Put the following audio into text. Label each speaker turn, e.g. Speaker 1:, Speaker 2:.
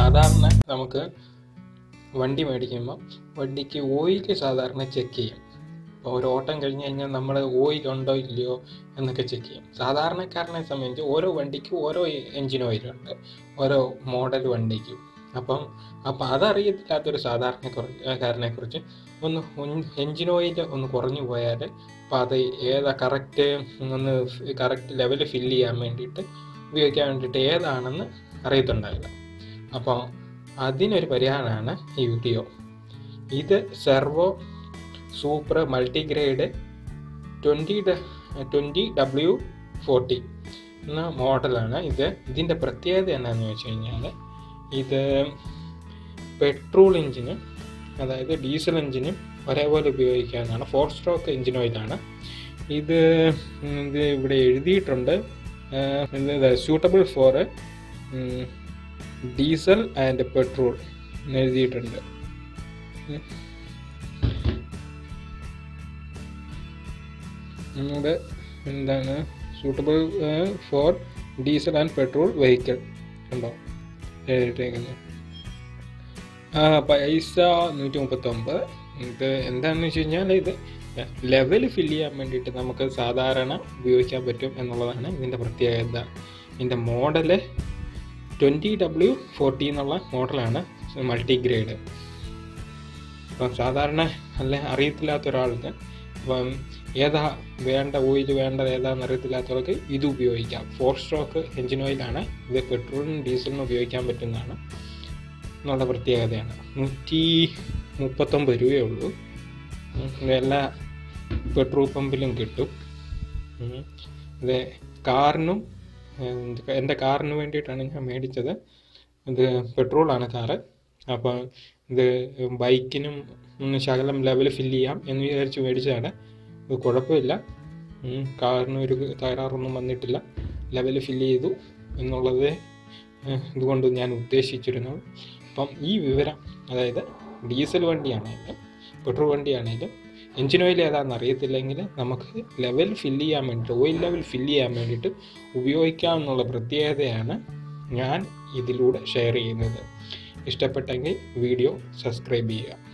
Speaker 1: സാധാരണ നമുക്ക് വണ്ടി മേടിക്കുമ്പോൾ വണ്ടിക്ക് ഓയിൽ സാധാരണ ചെക്ക് ചെയ്യും ഇപ്പോൾ ഒരു ഓട്ടം കഴിഞ്ഞ് കഴിഞ്ഞാൽ നമ്മൾ ഓയിൽ ഉണ്ടോ ഇല്ലയോ എന്നൊക്കെ ചെക്ക് ചെയ്യും സാധാരണക്കാരനെ സംബന്ധിച്ച് ഓരോ വണ്ടിക്കും ഓരോ എൻജിൻ ഓയിലുണ്ട് ഓരോ മോഡൽ വണ്ടിക്കും അപ്പം അപ്പം അതറിയത്തില്ലാത്തൊരു സാധാരണക്കാരനെ കുറിച്ച് ഒന്ന് എൻജിൻ ഓയിൽ ഒന്ന് കുറഞ്ഞു പോയാൽ അപ്പം അത് ഏതാ കറക്റ്റ് ഒന്ന് കറക്റ്റ് ലെവൽ ഫില്ല് ചെയ്യാൻ വേണ്ടിയിട്ട് ഉപയോഗിക്കാൻ വേണ്ടിയിട്ട് ഏതാണെന്ന് അറിയത്തുണ്ടാവില്ല അപ്പോൾ അതിനൊരു പരിഹാരമാണ് ഈ വീഡിയോ ഇത് Servo super multigrade twenty twenty W forty എന്ന മോഡലാണ് ഇത് ഇതിൻ്റെ പ്രത്യേകത എന്താണെന്ന് വെച്ച് കഴിഞ്ഞാൽ ഇത് പെട്രോൾ എഞ്ചിന് അതായത് ഡീസൽ എഞ്ചിനും ഒരേപോലെ ഉപയോഗിക്കാവുന്നതാണ് ഫോർ സ്ട്രോക്ക് എഞ്ചിൻ ഓയിലാണ് ഇത് ഇത് ഇവിടെ എഴുതിയിട്ടുണ്ട് suitable for diesel and petrol എന്ന് എഴുതിയിട്ടുണ്ട് നമ്മുടെ എന്താണ് suitable for diesel and petrol vehicle ഉണ്ടോ എഴുതിയിട്ടേക്കുന്നത് ആ പൈസ നൂറ്റി മുപ്പത്തൊമ്പത് ഇത് എന്താണെന്ന് വെച്ച് കഴിഞ്ഞാൽ ഇത് ലെവൽ ഫില്ല് ചെയ്യാൻ വേണ്ടിയിട്ട് നമുക്ക് സാധാരണ ഉപയോഗിക്കാൻ പറ്റും എന്നുള്ളതാണ് ഇതിൻ്റെ പ്രത്യേകത ഇതിൻ്റെ മോഡല് ട്വൻറ്റി ഡബ്ല്യു ഫോർട്ടി എന്നുള്ള മോഡലാണ് മൾട്ടി ഗ്രേഡ് അപ്പം സാധാരണ അല്ല അറിയത്തില്ലാത്ത ഒരാൾക്ക് ഇപ്പം ഏതാ വേണ്ട ഓയിൽ വേണ്ടത് ഏതാണെന്ന് അറിയത്തില്ലാത്തവർക്ക് ഇത് ഉപയോഗിക്കാം ഫോർ സ്ട്രോക്ക് എഞ്ചിൻ ഓയിലാണ് ഇത് പെട്രോളിനും ഡീസലിനും ഉപയോഗിക്കാൻ പറ്റുന്നതാണ് എന്നുള്ള പ്രത്യേകതയാണ് നൂറ്റി മുപ്പത്തൊമ്പത് രൂപയേ ഉള്ളൂ ഇത് എല്ലാ പെട്രോൾ പമ്പിലും കിട്ടും ഇത് കാറിനും എൻ്റെ കാറിന് വേണ്ടിയിട്ടാണ് ഞാൻ മേടിച്ചത് ഇത് പെട്രോളാണ് കാറ് അപ്പം ഇത് ബൈക്കിനും ഒന്ന് ശകലം ലെവൽ ഫില്ല് ചെയ്യാം എന്ന് വിചാരിച്ച് മേടിച്ചതാണ് ഇത് കുഴപ്പമില്ല കാറിന് ഒരു തകരാറൊന്നും വന്നിട്ടില്ല ലെവൽ ഫില്ല് ചെയ്തു എന്നുള്ളത് ഇതുകൊണ്ട് ഞാൻ ഉദ്ദേശിച്ചിരുന്നു അപ്പം ഈ വിവരം അതായത് ഡീസൽ വണ്ടിയാണെങ്കിലും പെട്രോൾ വണ്ടിയാണെങ്കിലും എഞ്ചിൻ ഓയിൽ ഏതാണെന്ന് അറിയത്തില്ലെങ്കിൽ നമുക്ക് ലെവൽ ഫില്ല് ചെയ്യാൻ വേണ്ടിയിട്ട് ഓയിൽ ലെവൽ ഫില്ല് ചെയ്യാൻ വേണ്ടിയിട്ട് ഉപയോഗിക്കാമെന്നുള്ള പ്രത്യേകതയാണ് ഞാൻ ഇതിലൂടെ ഷെയർ ചെയ്യുന്നത് ഇഷ്ടപ്പെട്ടെങ്കിൽ വീഡിയോ സബ്സ്ക്രൈബ് ചെയ്യുക